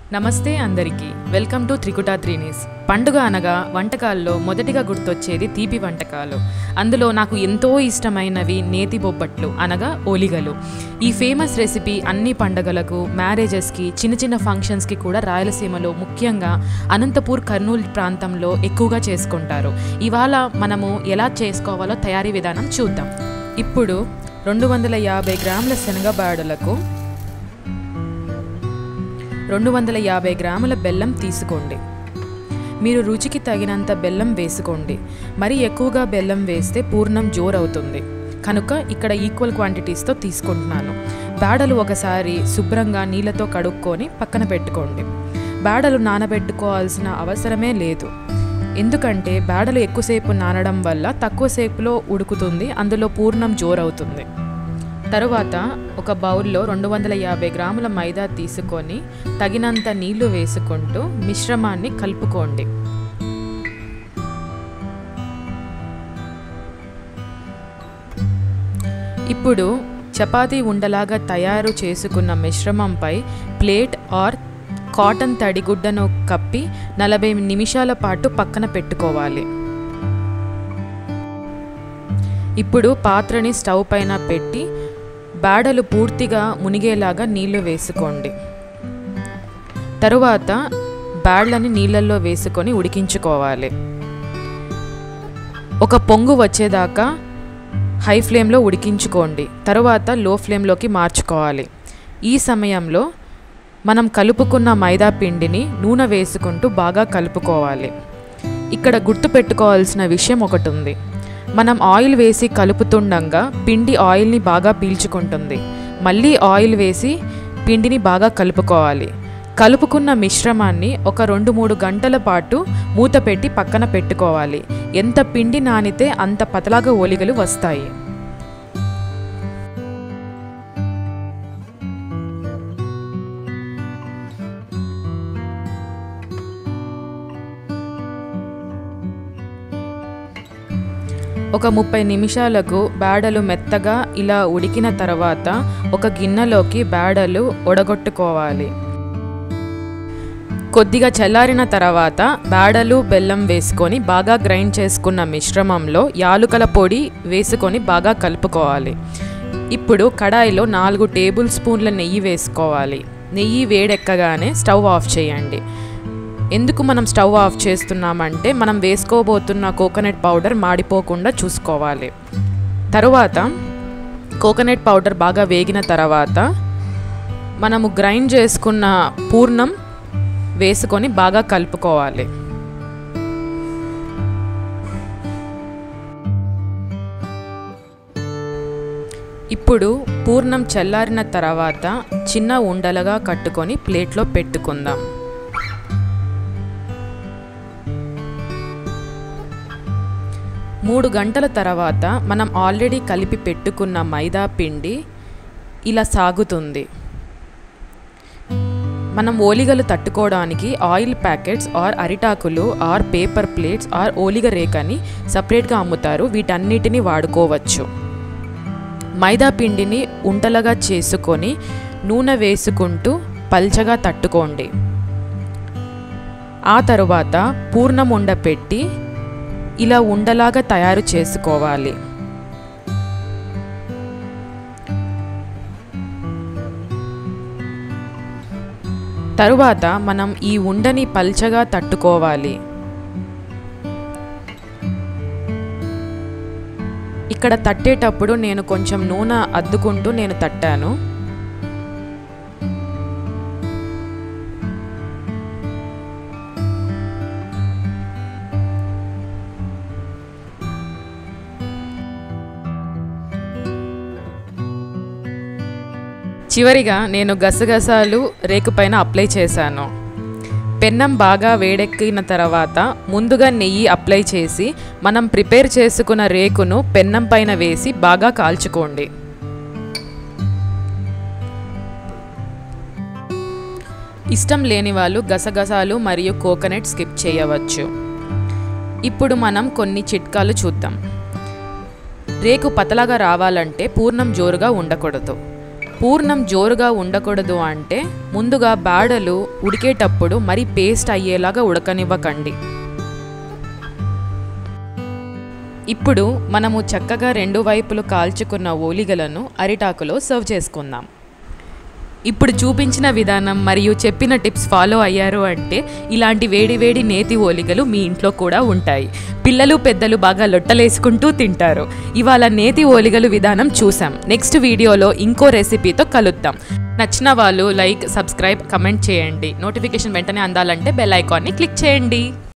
నమస్తే అందరికీ welcome to త్రికుటా త్రీనీస్ పండుగ అనగా వంటకాల్లో మొదటిగా గుర్తొచ్చేది తీపి వంటకాలు అందులో నాకు ఎంతో ఇష్టమైనవి నేతి బొబ్బట్లు అనగా ఓలిగలు ఈ ఫేమస్ రెసిపీ అన్ని పండుగలకు మ్యారేజెస్కి చిన్న చిన్న ఫంక్షన్స్కి కూడా రాయలసీమలో ముఖ్యంగా అనంతపూర్ కర్నూలు ప్రాంతంలో ఎక్కువగా చేసుకుంటారు ఇవాళ మనము ఎలా చేసుకోవాలో తయారీ విధానం చూద్దాం ఇప్పుడు రెండు వందల యాభై గ్రాముల శనగబాడులకు రెండు వందల యాభై గ్రాముల బెల్లం తీసుకోండి మీరు రుచికి తగినంత బెల్లం వేసుకోండి మరి ఎక్కువగా బెల్లం వేస్తే పూర్ణం జోరవుతుంది కనుక ఇక్కడ ఈక్వల్ క్వాంటిటీస్తో తీసుకుంటున్నాను బేడలు ఒకసారి శుభ్రంగా నీళ్ళతో కడుక్కొని పక్కన పెట్టుకోండి బేడలు నానబెట్టుకోవాల్సిన అవసరమే లేదు ఎందుకంటే బేడలు ఎక్కువసేపు నానడం వల్ల తక్కువసేపులో ఉడుకుతుంది అందులో పూర్ణం జోరవుతుంది తరువాత ఒక బౌల్లో రెండు వందల యాభై గ్రాముల మైదా తీసుకొని తగినంత నీళ్లు వేసుకుంటూ మిశ్రమాన్ని కలుపుకోండి ఇప్పుడు చపాతీ ఉండలాగా తయారు చేసుకున్న మిశ్రమంపై ప్లేట్ ఆర్ కాటన్ తడిగుడ్డను కప్పి నలభై నిమిషాల పాటు పక్కన పెట్టుకోవాలి ఇప్పుడు పాత్రని స్టవ్ పైన పెట్టి బేడలు పూర్తిగా మునిగేలాగా నీళ్లు వేసుకోండి తరువాత బేడ్లని నీళ్ళల్లో వేసుకొని ఉడికించుకోవాలి ఒక పొంగు వచ్చేదాకా హై ఫ్లేమ్లో ఉడికించుకోండి తరువాత లో ఫ్లేమ్లోకి మార్చుకోవాలి ఈ సమయంలో మనం కలుపుకున్న మైదా పిండిని నూనె వేసుకుంటూ బాగా కలుపుకోవాలి ఇక్కడ గుర్తుపెట్టుకోవాల్సిన విషయం ఒకటి ఉంది మనం ఆయిల్ వేసి కలుపుతుండగా పిండి ఆయిల్ని బాగా పీల్చుకుంటుంది మళ్ళీ ఆయిల్ వేసి పిండిని బాగా కలుపుకోవాలి కలుపుకున్న మిశ్రమాన్ని ఒక రెండు మూడు గంటల పాటు మూత పెట్టి పక్కన పెట్టుకోవాలి ఎంత పిండి నానితే అంత పతలాగా ఓలిగలు వస్తాయి ఒక ముప్పై నిమిషాలకు బేడలు మెత్తగా ఇలా ఉడికిన తర్వాత ఒక గిన్నెలోకి బేడలు ఒడగొట్టుకోవాలి కొద్దిగా చల్లారిన తర్వాత బేడలు బెల్లం వేసుకొని బాగా గ్రైండ్ చేసుకున్న మిశ్రమంలో యాలుకల పొడి వేసుకొని బాగా కలుపుకోవాలి ఇప్పుడు కడాయిలో నాలుగు టేబుల్ స్పూన్ల నెయ్యి వేసుకోవాలి నెయ్యి వేడెక్కగానే స్టవ్ ఆఫ్ చేయండి ఎందుకు మనం స్టవ్ ఆఫ్ చేస్తున్నామంటే మనం వేసుకోబోతున్న కోకోనట్ పౌడర్ మాడిపోకుండా చూసుకోవాలి తరువాత కోకోనట్ పౌడర్ బాగా వేగిన తర్వాత మనము గ్రైండ్ చేసుకున్న పూర్ణం వేసుకొని బాగా కలుపుకోవాలి ఇప్పుడు పూర్ణం చల్లారిన తర్వాత చిన్న ఉండలుగా కట్టుకొని ప్లేట్లో పెట్టుకుందాం మూడు గంటల తర్వాత మనం ఆల్రెడీ కలిపి పెట్టుకున్న మైదా పిండి ఇలా సాగుతుంది మనం ఓలిగలు తట్టుకోవడానికి ఆయిల్ ప్యాకెట్స్ ఆర్ అరిటాకులు ఆర్ పేపర్ ప్లేట్స్ ఆర్ ఓలిగ రేకని సపరేట్గా అమ్ముతారు వీటన్నిటిని వాడుకోవచ్చు మైదా పిండిని ఉంటలుగా చేసుకొని నూనె వేసుకుంటూ పల్చగా తట్టుకోండి ఆ తరువాత పూర్ణం ఉండ పెట్టి ఇలా ఉండలాగా తయారు చేసుకోవాలి తరువాత మనం ఈ ఉండని పల్చగా తట్టుకోవాలి ఇక్కడ తట్టేటప్పుడు నేను కొంచెం నూనె అద్దుకుంటూ నేను తట్టాను చివరిగా నేను గసగసాలు రేకుపైన అప్లై చేశాను పెన్నం బాగా వేడెక్కిన తర్వాత ముందుగా నెయ్యి అప్లై చేసి మనం ప్రిపేర్ చేసుకున్న రేకును పెన్నం పైన వేసి బాగా కాల్చుకోండి ఇష్టం లేని వాళ్ళు గసగసాలు మరియు కోకోనట్ స్కిప్ చేయవచ్చు ఇప్పుడు మనం కొన్ని చిట్కాలు చూద్దాం రేకు పతలాగా రావాలంటే పూర్ణం జోరుగా ఉండకూడదు పూర్ణం జోరుగా ఉండకూడదు అంటే ముందుగా బాడలు ఉడికేటప్పుడు మరి పేస్ట్ అయ్యేలాగా ఉడకనివ్వకండి ఇప్పుడు మనము చక్కగా రెండు వైపులు కాల్చుకున్న ఓలిగలను అరిటాకులో సర్వ్ చేసుకుందాం ఇప్పుడు చూపించిన విధానం మరియు చెప్పిన టిప్స్ ఫాలో అయ్యారు అంటే ఇలాంటి వేడి వేడి నేతి ఓలిగలు మీ ఇంట్లో కూడా ఉంటాయి పిల్లలు పెద్దలు బాగా లొట్టలేసుకుంటూ తింటారు ఇవాళ నేతి ఓలిగలు విధానం చూసాం నెక్స్ట్ వీడియోలో ఇంకో రెసిపీతో కలుద్దాం నచ్చిన వాళ్ళు లైక్ సబ్స్క్రైబ్ కమెంట్ చేయండి నోటిఫికేషన్ వెంటనే అందాలంటే బెల్ ఐకాన్ని క్లిక్ చేయండి